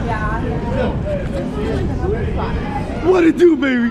What it do baby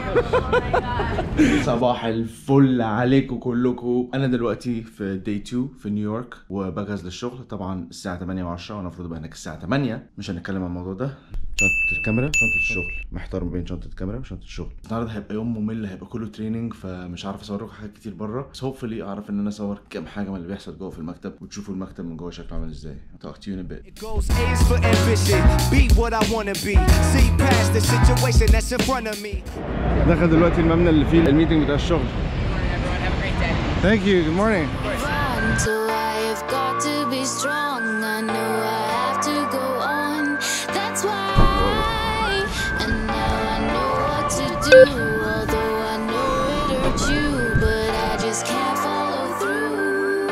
صباح الفل عليكم كلكم انا دلوقتي في داي 2 في نيويورك وبجهز للشغل طبعا الساعه 8 و10 وانا المفروض ابقى هناك الساعه 8 مش هنتكلم عن الموضوع ده شنطة الكاميرا شنطة الشغل محتار ما بين شنطة الكاميرا وشنطة الشغل النهارده هيبقى يوم ممل هيبقى كله تريننج فمش عارف اصور لكم حاجات كتير بره بس هوبفلي اعرف ان انا اصور كام حاجة من اللي بيحصل جوه في المكتب وتشوفوا المكتب من جوه شكله عامل ازاي talk to you in a bit It goes A's for ambition, be what I wanna be, see past the situation that's in front of me. دخل دلوقتي المبنى اللي فيه الميتنج بتاع الشغل Everyone, have a great day. Thank you good morning run, so I have got to be strong. I know I have to go on. That's why, and now I know what to do. Although I know it hurts you, but I just can't follow through.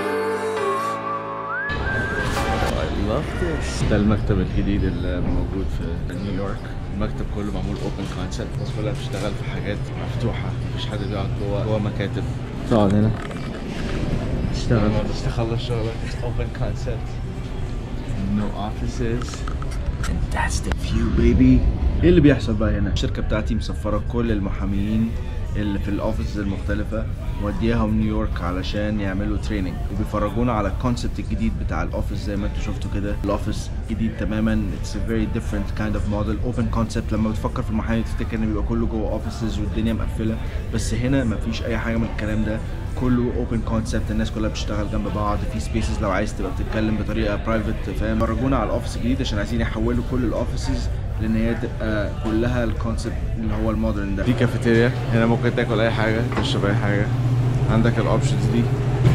I love this ده المكتب الجديد اللي موجود في نيويورك المكتب كله معمول اوبن كونسبت الناس كلها بتشتغل في حاجات مفتوحة مفيش حد بيقعد جوه جوه مكاتب تقعد هنا تشتغل تخلص شغلك اوبن كونسبت no offices and that's the view baby ايه اللي بيحصل بقى هنا الشركة بتاعتي مسفرة كل المحاميين اللي في الاوفيسز المختلفة مودياهم نيويورك علشان يعملوا تريننج وبيفرجونا على الكونسبت الجديد بتاع الاوفيس زي ما انتوا شفتوا كده الاوفيس جديد تماما اتس a very different kind of model open concept لما بتفكر في المحامي تفتكر ان بيبقى كله جوه اوفيسز والدنيا مقفلة بس هنا مفيش اي حاجة من الكلام ده كله اوبن كونسبت الناس كلها بتشتغل جنب بعض في سبيسز لو عايز تبقى بتتكلم بطريقه برايفت فاهم فرجونا على الاوفيس الجديد عشان عايزين يحولوا كل الاوفيسز لان هي تبقى كلها الكونسبت اللي هو المودرن ده في كافيتيريا هنا ممكن تاكل اي حاجه تشرب اي حاجه عندك الاوبشنز دي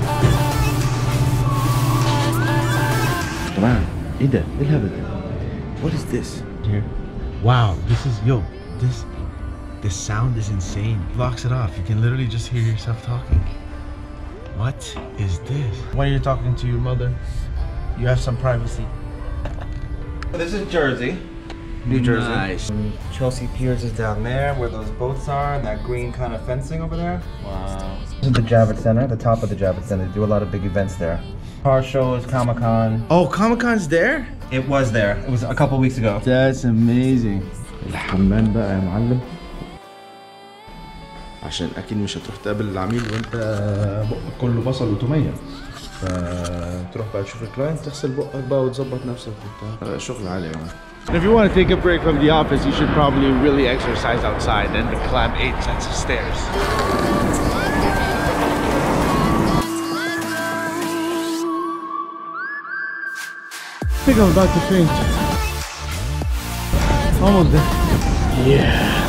طبعا ايه ده؟ ايه الهبل ده؟ What is this? here. Wow, this is yo, this the sound is insane. Blocks it off. You can literally just hear yourself talking. What is this? When you're talking to your mother, you have some privacy. This is Jersey. New Jersey. Nice. Chelsea Piers is down there where those boats are and that green kind of fencing over there. Wow. This is the Javits Center, the top of the Javits Center. They do a lot of big events there. Car shows, Comic Con. Oh, Comic Con's there? It was there. It was a couple weeks ago. That's amazing. الحمام بقى يا معلم عشان اكيد مش هتروح تقابل العميل وانت بقك كله بصل وتوميه فتروح بقى تشوف الكلاينت تغسل بقك بقى وتظبط نفسك وبتاع شغل عالي يا جماعه If you want to take a break from the office, you should probably really exercise outside and climb eight sets of stairs. I think I'm about to faint. Almost there. Yeah.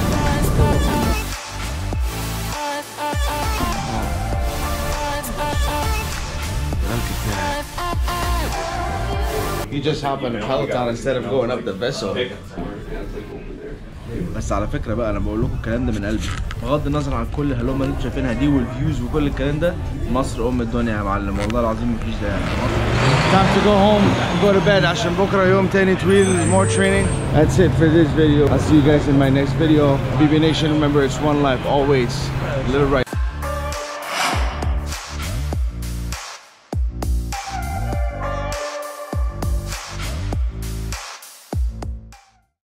You just hop on a Peloton instead of going up the vessel. بس على فكره بقى انا بقول لكم الكلام ده من قلبي بغض النظر عن كل الهلومه اللي انتوا شايفينها دي والفيوز وكل الكلام ده مصر ام الدنيا يا معلم والله العظيم مفيش ده يعني Time to go home and go to bed عشان بكره يوم تاني طويل more training That's it for this video I'll see you guys in my next video BB Nation remember it's one life always little right